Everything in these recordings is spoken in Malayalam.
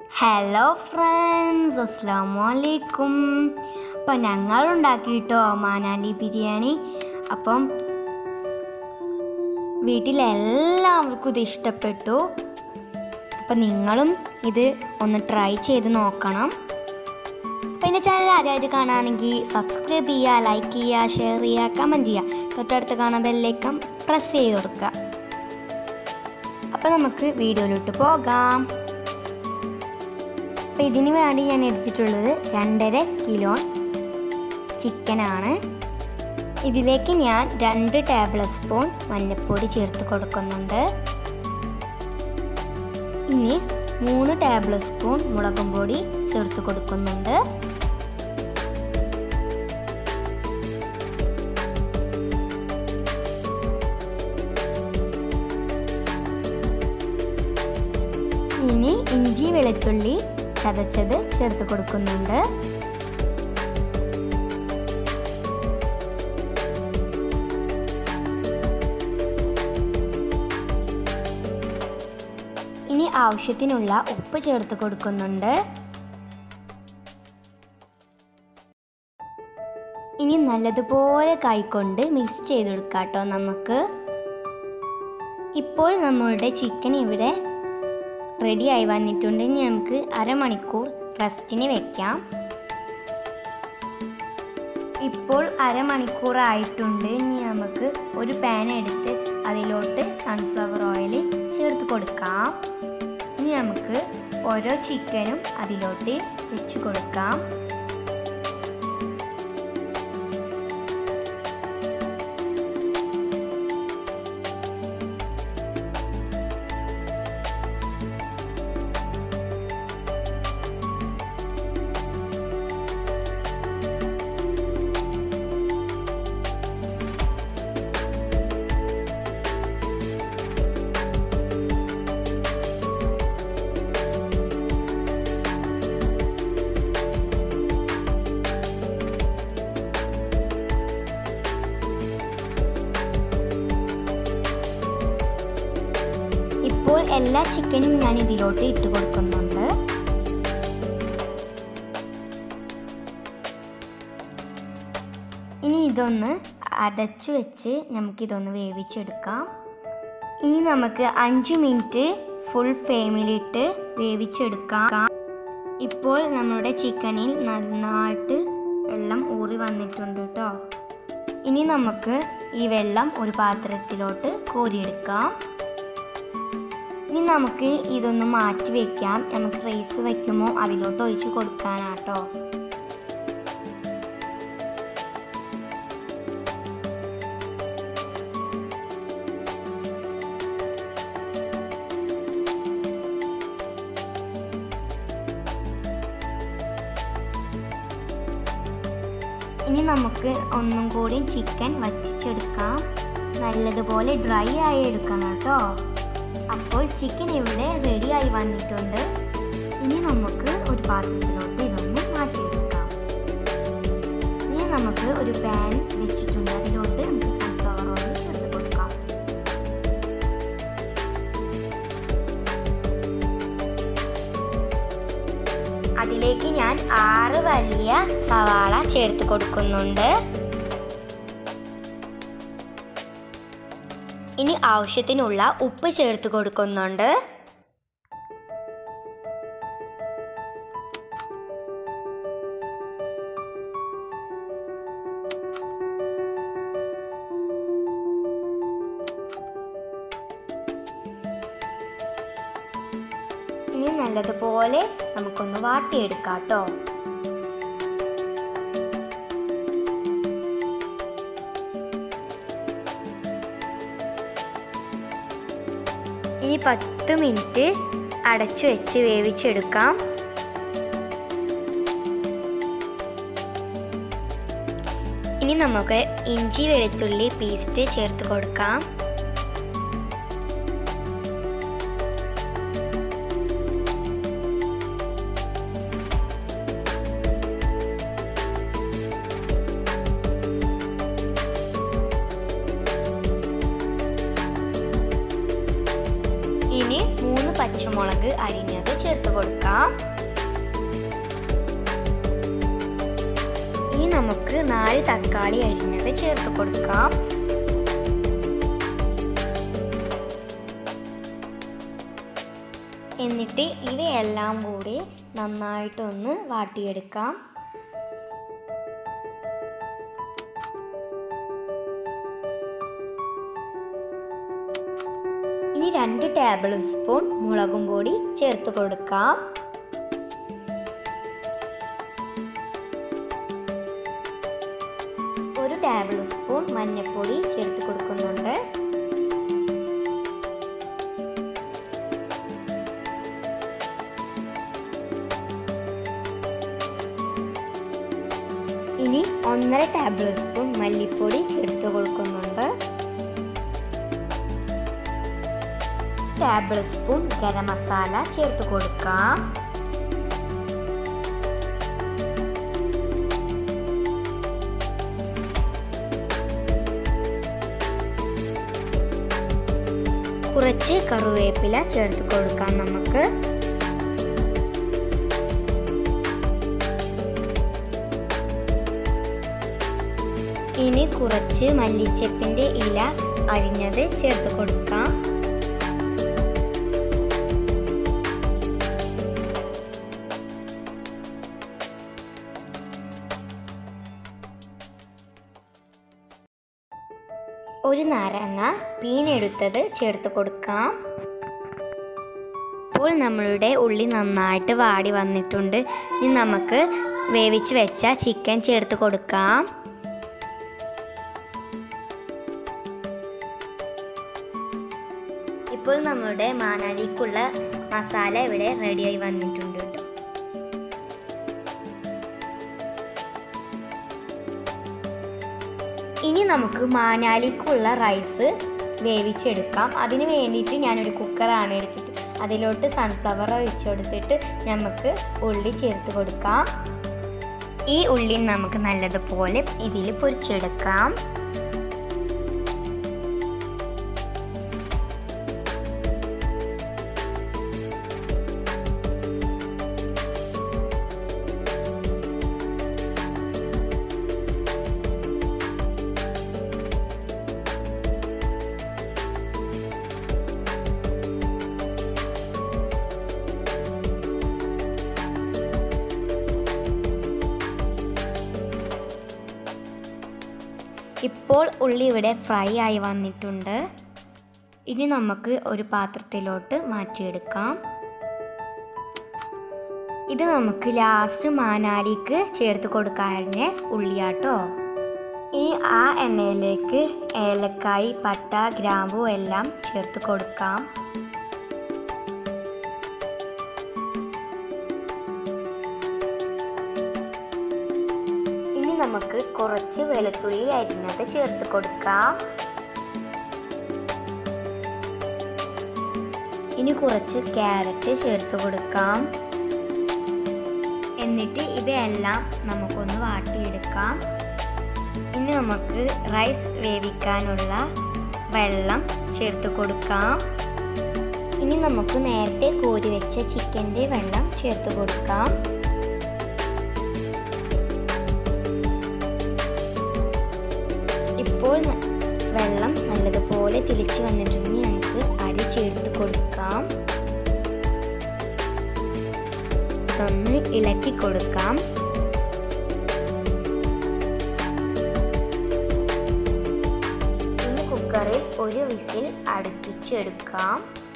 ഹലോ ഫ്രണ്ട്സ് അസ്സാം വലൈക്കും അപ്പം ഞങ്ങൾ ഉണ്ടാക്കിയിട്ടോ മാനാലി ബിരിയാണി അപ്പം വീട്ടിലെല്ലാവർക്കും ഇത് ഇഷ്ടപ്പെട്ടു അപ്പം നിങ്ങളും ഇത് ഒന്ന് ട്രൈ ചെയ്ത് നോക്കണം അപ്പം എൻ്റെ ചാനൽ ആദ്യമായിട്ട് കാണുകയാണെങ്കിൽ സബ്സ്ക്രൈബ് ചെയ്യുക ലൈക്ക് ചെയ്യുക ഷെയർ ചെയ്യുക കമൻറ്റ് ചെയ്യുക തൊട്ടടുത്ത് കാണാൻ ബെല്ലേക്കം പ്രസ് ചെയ്ത് കൊടുക്കുക അപ്പം നമുക്ക് വീഡിയോയിലോട്ട് പോകാം അപ്പോൾ ഇതിന് വേണ്ടി ഞാൻ എടുത്തിട്ടുള്ളത് രണ്ടര കിലോ ചിക്കനാണ് ഇതിലേക്ക് ഞാൻ രണ്ട് ടേബിൾ സ്പൂൺ മഞ്ഞൾപ്പൊടി ചേർത്ത് കൊടുക്കുന്നുണ്ട് ഇനി മൂന്ന് ടേബിൾ സ്പൂൺ മുളകും പൊടി ചേർത്ത് കൊടുക്കുന്നുണ്ട് ഇനി ഇഞ്ചി വെളുത്തുള്ളി ചതച്ചത് ചേർത്ത് കൊടുക്കുന്നുണ്ട് ഇനി ആവശ്യത്തിനുള്ള ഉപ്പ് ചേർത്ത് കൊടുക്കുന്നുണ്ട് ഇനി നല്ലതുപോലെ കൈകൊണ്ട് മിക്സ് ചെയ്തെടുക്കാം കേട്ടോ നമുക്ക് ഇപ്പോൾ നമ്മളുടെ ചിക്കൻ ഇവിടെ റെഡിയായി വന്നിട്ടുണ്ട് ഇനി നമുക്ക് അരമണിക്കൂർ റെസ്റ്റിന് വെക്കാം ഇപ്പോൾ അരമണിക്കൂർ ആയിട്ടുണ്ട് ഇനി നമുക്ക് ഒരു പാൻ എടുത്ത് അതിലോട്ട് സൺഫ്ലവർ ഓയിൽ ചേർത്ത് കൊടുക്കാം ഇനി നമുക്ക് ഓരോ ചിക്കനും അതിലോട്ട് വെച്ച് കൊടുക്കാം ഇപ്പോൾ എല്ലാ ചിക്കനും ഞാൻ ഇതിലോട്ട് ഇട്ട് കൊടുക്കുന്നുണ്ട് ഇനി ഇതൊന്ന് അടച്ചു വെച്ച് നമുക്കിതൊന്ന് വേവിച്ചെടുക്കാം ഇനി നമുക്ക് അഞ്ച് മിനിറ്റ് ഫുൾ ഫ്ലെയിമിലിട്ട് വേവിച്ചെടുക്കാം ഇപ്പോൾ നമ്മുടെ ചിക്കനിൽ നന്നായിട്ട് വെള്ളം ഊറി വന്നിട്ടുണ്ട് കേട്ടോ ഇനി നമുക്ക് ഈ വെള്ളം ഒരു പാത്രത്തിലോട്ട് കോരിയെടുക്കാം ഇനി നമുക്ക് ഇതൊന്ന് മാറ്റി വെക്കാം നമുക്ക് റൈസ് വെക്കുമ്പോൾ അതിലോട്ട് ഒഴിച്ച് കൊടുക്കാനാട്ടോ ഇനി നമുക്ക് ഒന്നും കൂടി ചിക്കൻ വറ്റിച്ചെടുക്കാം നല്ലതുപോലെ ഡ്രൈ ആയി എടുക്കണം കേട്ടോ അപ്പോൾ ചിക്കൻ ഇവിടെ റെഡിയായി വന്നിട്ടുണ്ട് ഇനി നമുക്ക് ഒരു പാത്രത്തിലോട്ട് ഇതൊന്ന് മാറ്റിയെടുക്കാം ഇനി നമുക്ക് ഒരു പാൻ വെച്ചിട്ടുണ്ട് അതിലോട്ട് നമുക്ക് സൺഫ്ലവർ ഓയിൽ ചേർത്ത് കൊടുക്കാം അതിലേക്ക് ഞാൻ ആറ് വലിയ സവാള ചേർത്ത് കൊടുക്കുന്നുണ്ട് ഇനി ആവശ്യത്തിനുള്ള ഉപ്പ് ചേർത്ത് കൊടുക്കുന്നുണ്ട് ഇനി നല്ലതുപോലെ നമുക്കൊന്ന് വാട്ടിയെടുക്കാം കേട്ടോ ഇനി പത്ത് മിനിറ്റ് അടച്ചു വെച്ച് വേവിച്ചെടുക്കാം ഇനി നമുക്ക് ഇഞ്ചി വെളുത്തുള്ളി പേസ്റ്റ് ചേർത്ത് കൊടുക്കാം ഇനി മൂന്ന് പച്ചമുളക് അരിഞ്ഞത് ചേർത്ത് കൊടുക്കാം നമുക്ക് നാല് തക്കാളി അരിഞ്ഞത് ചേർത്ത് കൊടുക്കാം എന്നിട്ട് ഇവയെല്ലാം കൂടി നന്നായിട്ടൊന്ന് വാട്ടിയെടുക്കാം ഇനി രണ്ട് ടേബിൾ സ്പൂൺ മുളകും പൊടി ചേർത്ത് കൊടുക്കാം ഒരു ടേബിൾ സ്പൂൺ മഞ്ഞൾപ്പൊടി ചേർത്ത് കൊടുക്കുന്നുണ്ട് ഇനി ഒന്നര ടേബിൾ സ്പൂൺ മല്ലിപ്പൊടി ചേർത്ത് കൊടുക്കുന്നുണ്ട് ടേബിൾ സ്പൂൺ ഗരം മസാല ചേർത്ത് കൊടുക്കാം കുറച്ച് കറിവേപ്പില ചേർത്ത് കൊടുക്കാം നമുക്ക് ഇനി കുറച്ച് മല്ലിച്ചപ്പിൻ്റെ ഇല അരിഞ്ഞത് ചേർത്ത് കൊടുക്കാം ഒരു നാരങ്ങ പീണെടുത്തത് ചേർത്ത് കൊടുക്കാം ഇപ്പോൾ നമ്മളുടെ ഉള്ളി നന്നായിട്ട് വാടി വന്നിട്ടുണ്ട് ഇനി നമുക്ക് വേവിച്ച് വെച്ച ചിക്കൻ ചേർത്ത് കൊടുക്കാം ഇപ്പോൾ നമ്മുടെ മാനാലിക്കുള്ള മസാല ഇവിടെ റെഡിയായി വന്നിട്ടുണ്ട് കേട്ടോ ഇനി നമുക്ക് മാനാലിക്കുള്ള റൈസ് വേവിച്ചെടുക്കാം അതിന് വേണ്ടിയിട്ട് ഞാനൊരു കുക്കറാണ് എടുത്തിട്ട് അതിലോട്ട് സൺഫ്ലവർ ഒഴിച്ചു കൊടുത്തിട്ട് നമുക്ക് ഉള്ളി ചേർത്ത് കൊടുക്കാം ഈ ഉള്ളി നമുക്ക് നല്ലതുപോലെ ഇതിൽ പൊരിച്ചെടുക്കാം ഇപ്പോൾ ഉള്ളി ഇവിടെ ഫ്രൈ ആയി വന്നിട്ടുണ്ട് ഇനി നമുക്ക് ഒരു പാത്രത്തിലോട്ട് മാറ്റിയെടുക്കാം ഇത് നമുക്ക് ലാസ്റ്റ് മാനാലിക്ക് ചേർത്ത് കൊടുക്കാറിന് ഉള്ളിയാട്ടോ ഇനി ആ എണ്ണയിലേക്ക് ഏലക്കായ് പട്ട ഗ്രാമ്പു എല്ലാം ചേർത്ത് കൊടുക്കാം ഇനി നമുക്ക് കുറച്ച് വെളുത്തുള്ളി അരിഞ്ഞത് ചേർത്ത് കൊടുക്കാം ഇനി കുറച്ച് ക്യാരറ്റ് ചേർത്ത് കൊടുക്കാം എന്നിട്ട് ഇവയെല്ലാം നമുക്കൊന്ന് വാട്ടിയെടുക്കാം ഇനി നമുക്ക് റൈസ് വേവിക്കാനുള്ള വെള്ളം ചേർത്ത് കൊടുക്കാം ഇനി നമുക്ക് നേരത്തെ കോരി വെച്ച ചിക്കൻ്റെ വെള്ളം ചേർത്ത് കൊടുക്കാം ഇപ്പോൾ ന- വെള്ളം നല്ലതുപോലെ തിളിച്ച് വന്നിട്ടുണ്ടെങ്കിൽ നമുക്ക് അരി ചേർത്ത് കൊടുക്കാം ഇതൊന്ന് ഇളക്കി കൊടുക്കാം ഇനി കുക്കറിൽ ഒരു വിസിൽ അടുപ്പിച്ചെടുക്കാം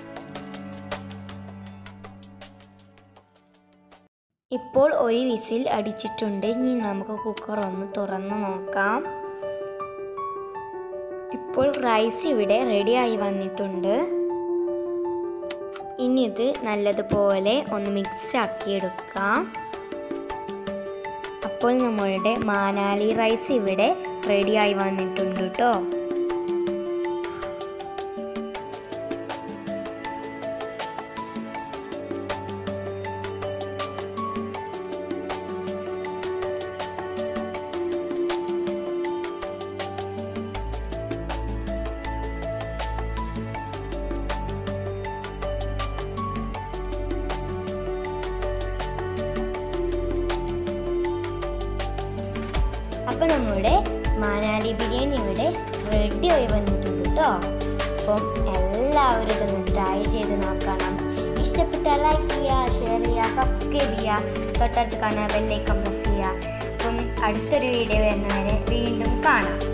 ഇപ്പോൾ ഒരു വിസിൽ അടിച്ചിട്ടുണ്ട് ഇനി നമുക്ക് കുക്കർ ഒന്ന് തുറന്ന് നോക്കാം ഇപ്പോൾ റൈസ് ഇവിടെ റെഡിയായി വന്നിട്ടുണ്ട് ഇനി ഇത് നല്ലതുപോലെ ഒന്ന് മിക്സ് ആക്കി എടുക്കാം അപ്പോൾ നമ്മളുടെ മാനാലി റൈസ് ഇവിടെ റെഡിയായി വന്നിട്ടുണ്ട് കേട്ടോ അപ്പോൾ നമ്മുടെ മാനാലി ബിരിയാണി ഇവിടെ റെഡി ആയി വന്നിട്ടുണ്ട് കേട്ടോ അപ്പം എല്ലാവരും ഇതൊന്ന് ട്രൈ ചെയ്ത് നോക്കണം ഇഷ്ടപ്പെട്ടാൽ ലൈക്ക് ചെയ്യുക ഷെയർ ചെയ്യുക സബ്സ്ക്രൈബ് ചെയ്യുക തൊട്ടടുത്ത് കാണാൻ ബെല്ലൈക്കൺ പ്രസ് ചെയ്യുക അപ്പം അടുത്തൊരു വീഡിയോ വരുന്നവരെ വീണ്ടും കാണാം